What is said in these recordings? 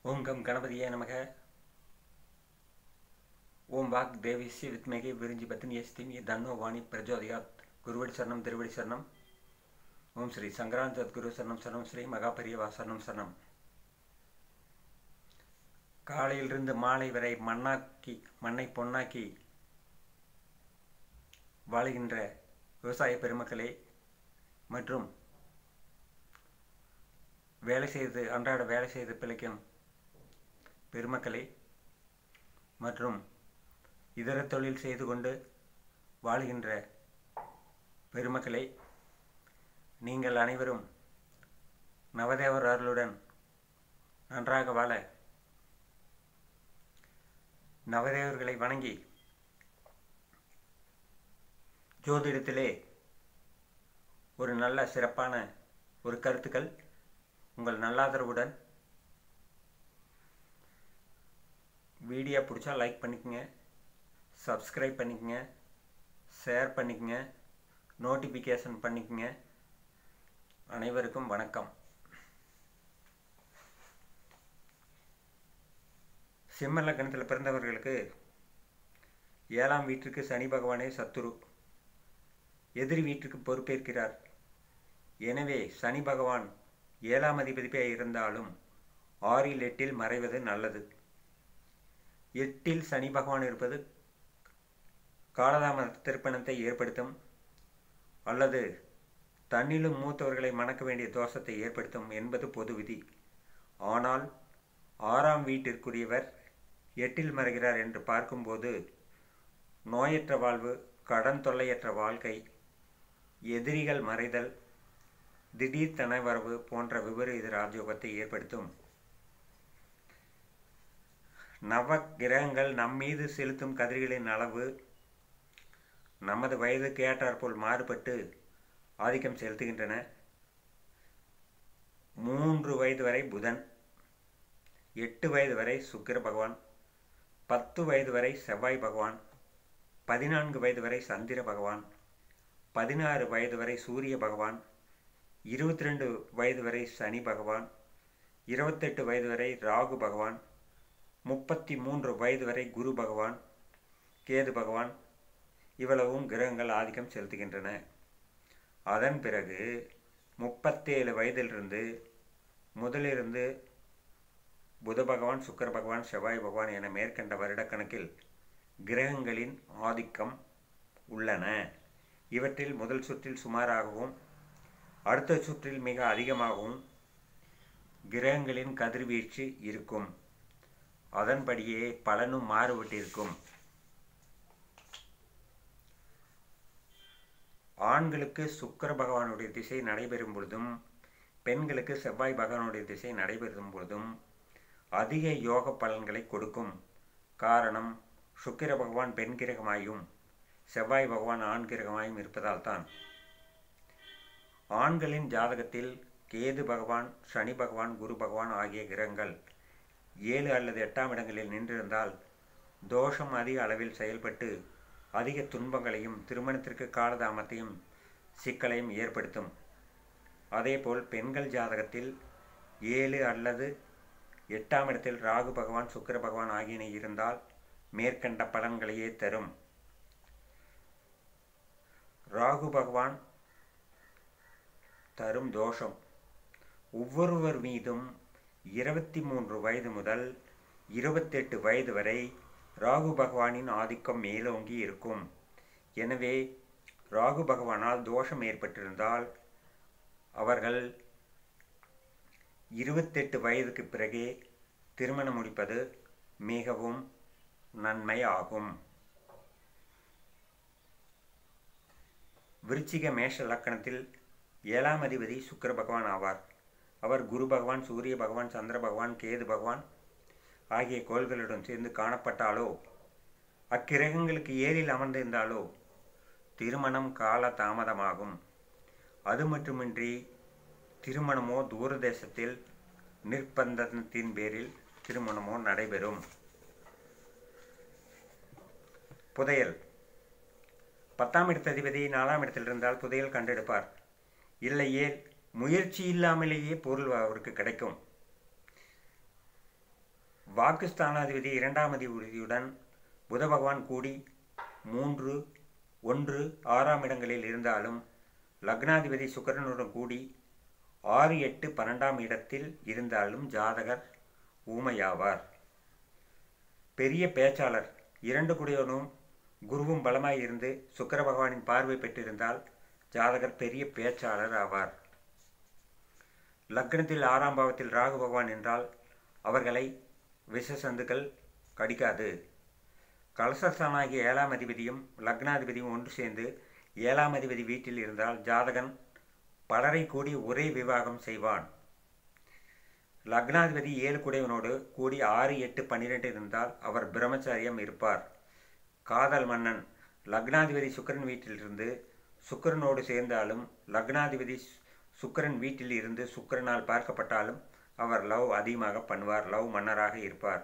ஓம் come கணபதியே நமக ஓம் walk தேவிஸ்ய வித்மகே விரிஞ்சி பத்தினி எஸ்திமி தன்னோ வாணி பிரஜோதயாத் குருவடி சரணம் திருவடி சரணம் ஓம் ஸ்ரீ சங்கரான் சத்குரு சரணம் சரணம் ஸ்ரீ மகாபரியவா சரணம் சரணம் காலையிலிருந்து மாலை வரை மண்ணாக்கி மண்ணை பொன்னாக்கி வாழுகின்ற விவசாய பெருமக்களே மற்றும் வேலை செய்து அன்றாட வேலை செய்து பிழைக்கும் பெருமக்களே மற்றும் இதர தொழில் செய்து கொண்டு வாழுகின்ற பெருமக்களே நீங்கள் அனைவரும் நவதேவர் அருளுடன் நன்றாக வாழ நவதேவர்களை வணங்கி ஜோதிடத்திலே ஒரு நல்ல சிறப்பான ஒரு கருத்துக்கள் உங்கள் நல்லாதரவுடன் வீடியோ பிடிச்சா லைக் பண்ணிக்கங்க சப்ஸ்கிரைப் பண்ணிக்கங்க ஷேர் பண்ணிக்கங்க நோட்டிஃபிகேஷன் பண்ணிக்கங்க அனைவருக்கும் வணக்கம் சிம்ம லக்னத்தில் பிறந்தவர்களுக்கு ஏழாம் வீட்டிற்கு சனி பகவானே சத்துரு எதிரி வீட்டுக்கு பொறுப்பேற்கிறார் எனவே சனி பகவான் ஏழாம் அதிபதியாக இருந்தாலும் ஆறில் எட்டில் மறைவது நல்லது எட்டில் சனி பகவான் இருப்பது காலதாமத திருப்பணத்தை ஏற்படுத்தும் அல்லது தன்னிலும் மூத்தவர்களை மணக்க வேண்டிய தோஷத்தை ஏற்படுத்தும் என்பது பொது விதி ஆனால் ஆறாம் வீட்டிற்குரியவர் எட்டில் மறைகிறார் என்று பார்க்கும்போது நோயற்ற வாழ்வு கடன் தொல்லையற்ற வாழ்க்கை எதிரிகள் மறைதல் திடீர் தனவரவு போன்ற விபரீத ராஜயோகத்தை ஏற்படுத்தும் நவ கிரகங்கள் நம்மீது செலுத்தும் கதிர்களின் அளவு நமது வயதுக்கு ஏற்றாற்போல் மாறுபட்டு ஆதிக்கம் செலுத்துகின்றன மூன்று வயது வரை புதன் எட்டு வயது வரை சுக்கிர பகவான் பத்து வயது வரை செவ்வாய் பகவான் பதினான்கு வயது வரை சந்திர பகவான் பதினாறு வயது வரை சூரிய பகவான் இருபத்தி ரெண்டு வயது வரை சனி பகவான் இருபத்தெட்டு வயது வரை ராகு பகவான் முப்பத்தி மூன்று வயது வரை குரு பகவான் கேது பகவான் இவ்வளவும் கிரகங்கள் ஆதிக்கம் செலுத்துகின்றன அதன் பிறகு முப்பத்தேழு வயதிலிருந்து முதலிருந்து புத பகவான் சுக்கர பகவான் செவ்வாய் பகவான் என மேற்கண்ட வருடக்கணக்கில் கிரகங்களின் ஆதிக்கம் உள்ளன இவற்றில் முதல் சுற்றில் சுமாராகவும் அடுத்த சுற்றில் மிக அதிகமாகவும் கிரகங்களின் கதிர்வீழ்ச்சி இருக்கும் அதன்படியே பலனும் மாறுபட்டிருக்கும் ஆண்களுக்கு சுக்கர பகவானுடைய திசை நடைபெறும் பொழுதும் பெண்களுக்கு செவ்வாய் பகவானுடைய திசை நடைபெறும் பொழுதும் அதிக யோக பலன்களை கொடுக்கும் காரணம் சுக்கிர பகவான் பெண் கிரகமாயும் செவ்வாய் பகவான் ஆண் கிரகமாயும் இருப்பதால் தான் ஆண்களின் ஜாதகத்தில் கேது பகவான் சனி பகவான் குரு பகவான் ஆகிய கிரகங்கள் ஏழு அல்லது எட்டாம் இடங்களில் நின்றிருந்தால் தோஷம் அதிக அளவில் செயல்பட்டு அதிக துன்பங்களையும் திருமணத்திற்கு காலதாமத்தையும் சிக்கலையும் ஏற்படுத்தும் அதேபோல் பெண்கள் ஜாதகத்தில் ஏழு அல்லது எட்டாம் இடத்தில் ராகு பகவான் சுக்கிர பகவான் ஆகியன இருந்தால் மேற்கண்ட பலன்களையே தரும் ராகு பகவான் தரும் தோஷம் ஒவ்வொருவர் மீதும் இருபத்தி மூன்று வயது முதல் இருபத்தெட்டு வயது வரை ராகு பகவானின் ஆதிக்கம் மேலோங்கி இருக்கும் எனவே ராகு பகவானால் தோஷம் ஏற்பட்டிருந்தால் அவர்கள் இருபத்தெட்டு வயதுக்கு பிறகே திருமணம் முடிப்பது மிகவும் நன்மை ஆகும் விருச்சிக மேஷ லக்கணத்தில் ஏழாம் அதிபதி சுக்கர பகவான் ஆவார் அவர் குரு பகவான் சூரிய பகவான் சந்திர பகவான் கேது பகவான் ஆகிய கோள்களுடன் சேர்ந்து காணப்பட்டாலோ அக்கிரகங்களுக்கு ஏழில் அமர்ந்திருந்தாலோ திருமணம் கால தாமதமாகும் அது மட்டுமின்றி திருமணமோ தூரதேசத்தில் நிர்பந்தத்தின் பேரில் திருமணமோ நடைபெறும் புதையல் பத்தாம் இடத்த அதிபதி நாலாம் இடத்தில் இருந்தால் புதையல் கண்டெடுப்பார் இல்லையே முயற்சி இல்லாமலேயே பொருள் அவருக்கு கிடைக்கும் வாக்குஸ்தானாதிபதி இரண்டாம் அதிபதியுடன் புத பகவான் கூடி மூன்று ஒன்று ஆறாம் இடங்களில் இருந்தாலும் லக்னாதிபதி சுக்கரனுடன் கூடி ஆறு எட்டு பன்னெண்டாம் இடத்தில் இருந்தாலும் ஜாதகர் ஊமையாவார் பெரிய பேச்சாளர் இரண்டு குடியவனும் குருவும் பலமாய் இருந்து சுக்கர பகவானின் பார்வை பெற்றிருந்தால் ஜாதகர் பெரிய பேச்சாளர் ஆவார் லக்னத்தில் ஆறாம் பாவத்தில் ராகு பகவான் என்றால் அவர்களை விஷசந்துக்கள் கடிக்காது கலசஸ்தானாகிய ஏழாம் அதிபதியும் லக்னாதிபதியும் ஒன்று சேர்ந்து ஏழாம் அதிபதி வீட்டில் இருந்தால் ஜாதகன் பலரை கூடி ஒரே விவாகம் செய்வான் லக்னாதிபதி ஏழு குடையவனோடு கூடி ஆறு எட்டு பன்னிரெண்டு இருந்தால் அவர் பிரம்மச்சாரியம் இருப்பார் காதல் மன்னன் லக்னாதிபதி சுக்கரன் வீட்டிலிருந்து சுக்கரனோடு சேர்ந்தாலும் லக்னாதிபதி சுக்கரன் வீட்டில் இருந்து சுக்கரனால் பார்க்கப்பட்டாலும் அவர் லவ் அதிகமாக பண்ணுவார் லவ் மன்னராக இருப்பார்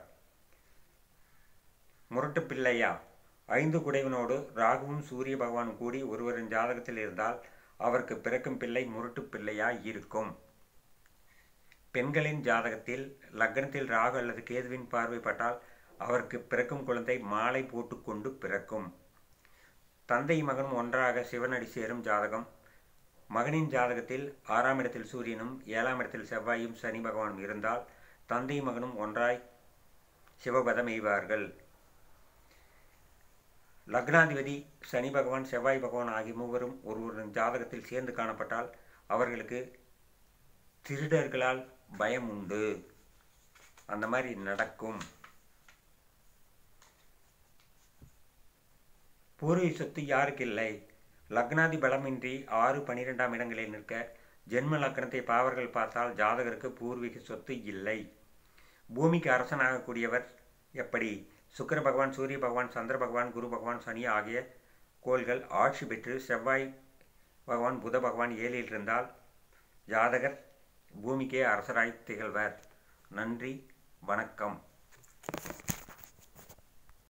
முரட்டு பிள்ளையா ஐந்து குடைவனோடு ராகுவும் சூரிய பகவானும் கூடி ஒருவரின் ஜாதகத்தில் இருந்தால் அவருக்கு பிறக்கும் பிள்ளை முரட்டு பிள்ளையா இருக்கும் பெண்களின் ஜாதகத்தில் லக்னத்தில் ராகு அல்லது கேதுவின் பார்வைப்பட்டால் அவருக்கு பிறக்கும் குழந்தை மாலை போட்டுக்கொண்டு பிறக்கும் தந்தை மகனும் ஒன்றாக சிவனடி சேரும் ஜாதகம் மகனின் ஜாதகத்தில் ஆறாம் இடத்தில் சூரியனும் ஏழாம் இடத்தில் செவ்வாயும் சனி பகவானும் இருந்தால் தந்தை மகனும் ஒன்றாய் சிவபதம் எய்வார்கள் லக்னாதிபதி சனி பகவான் செவ்வாய் பகவான் ஆகிய மூவரும் ஒருவரின் ஜாதகத்தில் சேர்ந்து காணப்பட்டால் அவர்களுக்கு திருடர்களால் பயம் உண்டு அந்த மாதிரி நடக்கும் பூர்வீக சொத்து யாருக்கு இல்லை லக்னாதி பலமின்றி ஆறு பனிரெண்டாம் இடங்களில் நிற்க ஜென்ம லக்னத்தை பாவர்கள் பார்த்தால் ஜாதகருக்கு பூர்வீக சொத்து இல்லை பூமிக்கு அரசனாகக்கூடியவர் எப்படி சுக்கர பகவான் சூரிய பகவான் சந்திர பகவான் குரு பகவான் சனி ஆகிய கோள்கள் ஆட்சி பெற்று செவ்வாய் பகவான் புத பகவான் ஏழில் இருந்தால் ஜாதகர் பூமிக்கே அரசராய் திகழ்வர் நன்றி வணக்கம்